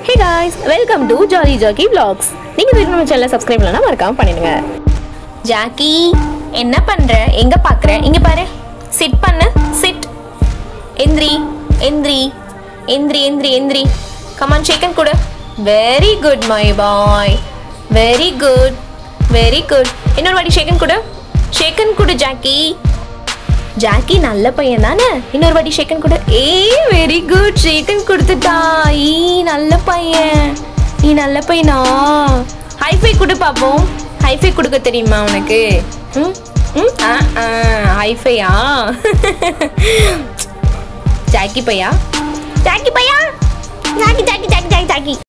hey guys welcome to jolly Jackie vlogs நீங்க இது நம்ம சேனலை சப்ஸ்கிரைப் பண்ணலனா மறக்காம பண்ணிடுங்க ஜாக்கி என்ன பண்ற எங்க பாக்குற இங்க பாரு சிட் பண்ணு சிட் எந்திரி எந்திரி எந்திரி எந்திரி எந்திரி கமான் சிக்கன் கொடு very good my boy very good very good இன்னொரு வாட்டி ஷேக்கன் கொடு ஷேக்கன் கொடு ஜாக்கி ஜாக்கி நல்ல பையன் தானே இன்னொரு வாட்டி ஷேக்கன் கொடு ஏ வெரி குட் ஷேக்கன் கொடுத்துட்டா ஈ நல்ல பையன் நீ நல்ல பையனா ஹைஃபை கொடு பார்ப்போம் ஹைஃபை கொடுக்க தெரியுமா உனக்கு ம் ம் ஆ ஆ ஹைஃபையா ஜாக்கி பையா ஜாக்கி பையா Jackie Jackie Jackie Jackie Jackie